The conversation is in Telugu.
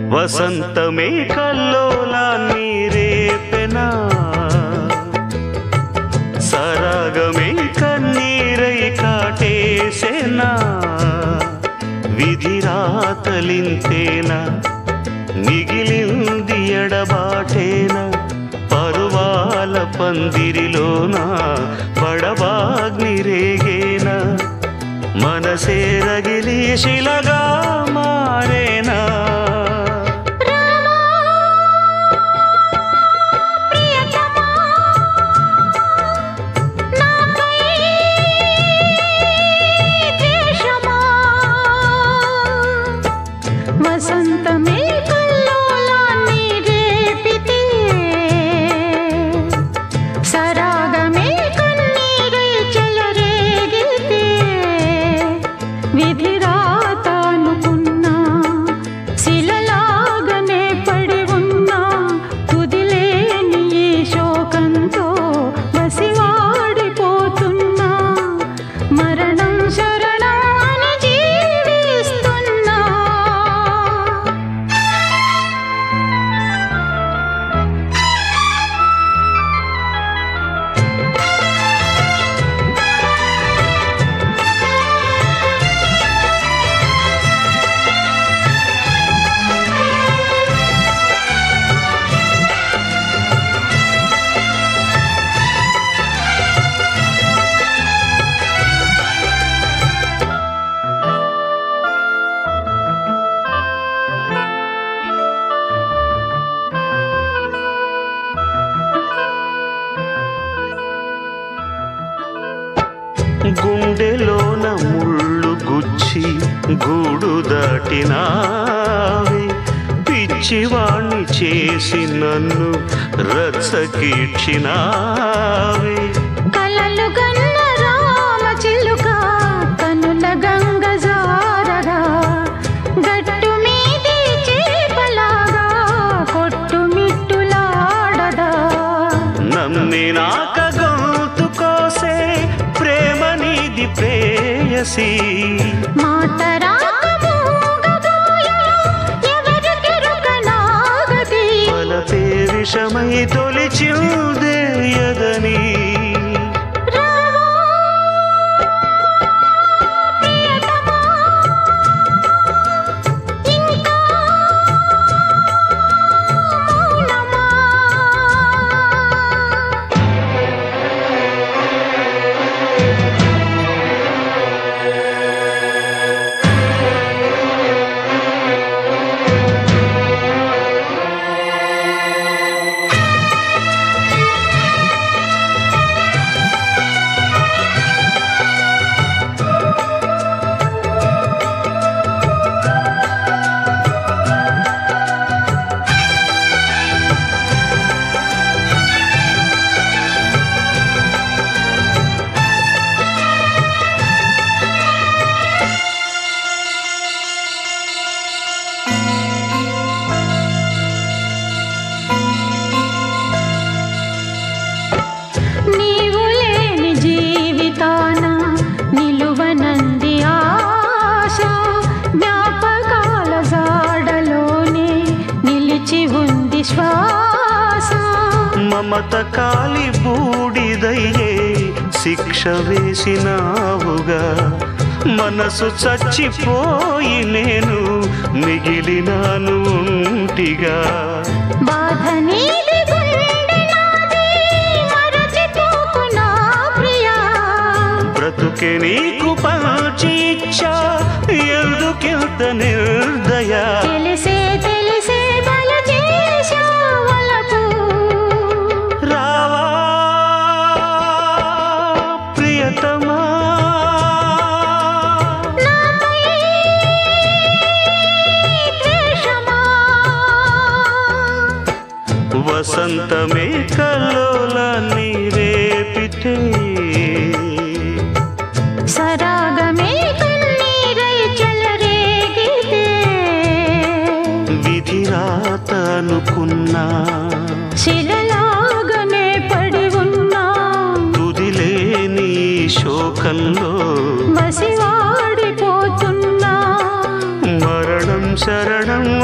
వసంతమే కల్లోలాన్ని రేపెనా సరాగమే కన్నీరై కాటేసెనా విధి రాతలింతేనా మిగిలింది ఎడబాటేనా పరువాల పందిరిలోన బడబాగ్ని రేగేనా మనసే రగిలి శిలగా మారేనా వసంతమే కల్లోలాన్ని రేపితే సరాగమే కన్నీరై చెలరేగితే విధి రాతానుకున్నా శిలలాగనే పడి ఉన్నా తుదిలేని ఈ శోకంతో వసివాడిపోతున్నా మరణం శరణం అని జీవిస్తున్నా గుండెలోన ముళ్ళు గుచ్చి గూడు దాటినావే పిచ్చివాణ్ణి చేసి నన్ను రచ్చకీడ్చినావే కలలు గన్న రామ చిలుక కనుల గంగ జారగా గట్టు మీది చేపలాగా కొట్టు మిట్టులాడదా నమ్మినాక గొంతు కోసే ప్రేమ నీది ప్రేయసి మాట రాక మూగబోయెను, ఎవరికెరుక నాగది. బలపే విషమై తొలిచిందేయదని రావా, ప్రియతమా, ఇంకా మౌనమా? నీవు లేని జీవితాన నిలువనంది ఆశ జ్ఞాపకాల జాడలోనే నిలిచి ఉంది శ్వాస మమత కాలి బూడిదయ్యే శిక్ష వేసినావుగా మనసు చచ్చిపోయి నేను మిగిలినాను ఉంటిగా బాధ నీది గుండె నాది మరచిపోకు నా ప్రియా బ్రతుకే నీకు పంచి ఇచ్చా ఎందుకింత నిర్దయ తెలిసే తెలిసే బల చేశావలకు రావా ప్రియతమా నాపై ద్వేషమా వసంతమే కల్లోలాన్ని రేపితే సరాగమే కన్నీరై చెలరేగితే విధి రాత అనుకున్నా శిలలాగనే పడి ఉన్నా తుదిలేని శోకంలో వసివాడిపోతున్నా మరణం శరణం